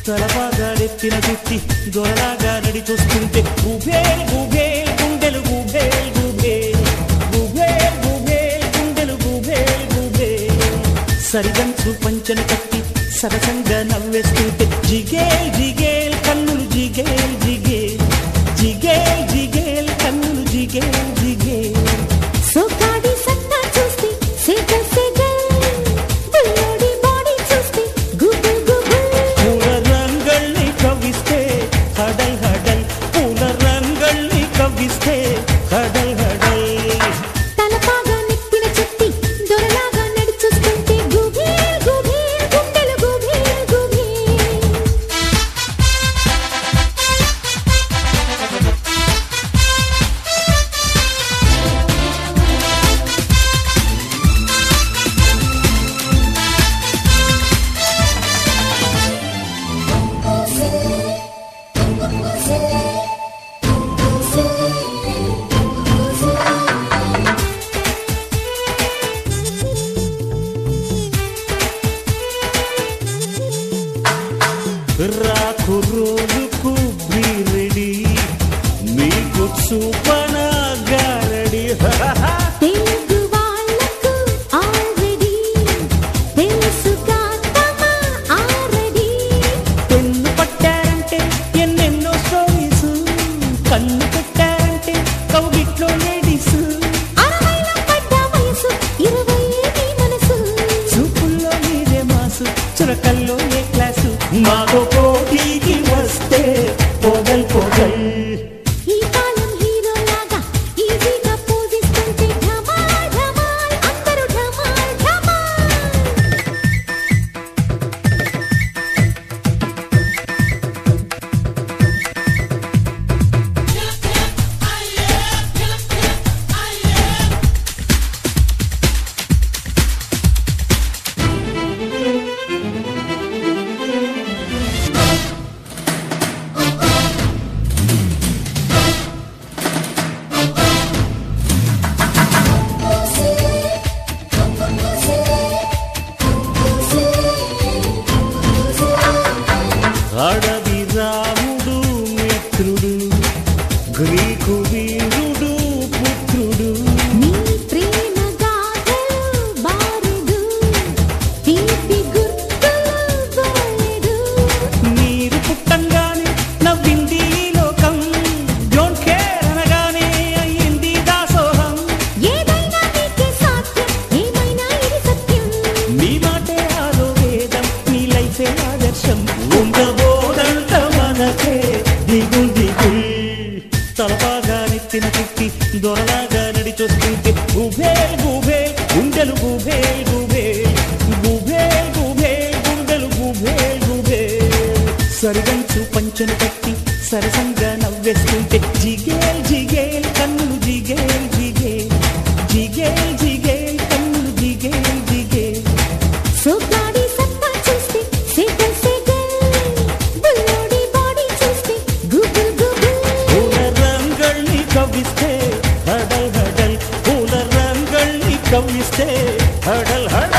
తలపాగా నెత్తిన చుట్టి దొరలాగా నడి చూస్తుంటే గుబే గుబే గుండెలు గుబే గుబే గుబే గుబే గుండెలు గుబే గుబే సరిగంచు పంచన కట్టి సరసంగా నవ్వేస్తుంటే జిగేల్ జిగేల్ కన్నులు జిగేల్ జిగేల్ జిగేల్ జిగేల్ కన్నులు జిగేల్ జిగేల్ సోకాడి సత్తా చూస్తే సేగ సేగ బుల్లోడి బాడీ చూస్తే గుబుల్ గుబుల్ పూల రంగల్ని కవ్విస్తే హడల్ హడల్ పూల రంగల్ని కవ్విస్తే హడల్ హడల్ తలపాగా నెత్తిన చుట్టి దొరలాగా నడిచొస్తుంటే గుబేల్ గుబేల్ గుండెలు గుబేల్ గుబేల్ రాకు రోజుకు రెడీ మీకు చూపన గారడి తెలుగు వాళ్ళకు ఆల్రెడీ తెలుసుగా తమ ఆల్రెడీ పెన్ను పట్టారంటే ఎన్నెన్నో స్టోరీస్ కన్ను పెట్టారంటే కౌగిట్లో లేడీస్ అరవైల పడ్డ వయసు ఇరవై ఏది మనసు చూపుల్లో మీరే మాసు చురకల్లో ఏ క్లాసు మాతో పోటీకి వస్తే పొగల్ పొగల్ ఈ కాలం హీరోలాగా ఈజీగా పూజిస్తుంటే ఢమాల్ ఢమాల్ అందరూ ఢమాల్ ఢమాల్ అడవి రాముడు మిత్రుడు గ్రీకు వీరుడు పుత్రుడు నీ ప్రేమ గాథలు బారెడు తీపి గుర్తులు బోలెడు మీరు పుట్టంగానే నవ్వింది ఈ లోకం డోంట్ కేర్ అనగానే అయ్యింది దాసోహం ఏదైనా నీకే సాధ్యం ఏమైనా ఇది సత్యం మీ మాటే ఆరో వేదం మీ లైఫే ఆదర్శం ఉండబోదంట మనకే దిగుల్ దిగుల్ తలపాగా నెత్తిన చుట్టి దొరలాగా నడిచొస్తుంటే గుబే గుబే గుండెలు గుబే గుబే గుబే గుబే గుండెలు గుబే గుబే సరిగంచు పంచను కట్టి సరసంగా నవ్వేస్తుంటే జిగేల్ జిగేల్ కన్నులు జిగేల్ జిగేల్ జిగేల్ జిగేల్ కన్నులు జిగేల్ జిగేల్ సోగ్గాడి సత్తా చూస్తే సేగల్ సేగల్ బుల్లోడి బాడీ చూస్తే గుబుల్ గుబుల్ పూల రంగల్ని కవ్విస్తే హడల్ హడల్ పూల రంగల్ని కవ్విస్తే హడల్ హడల్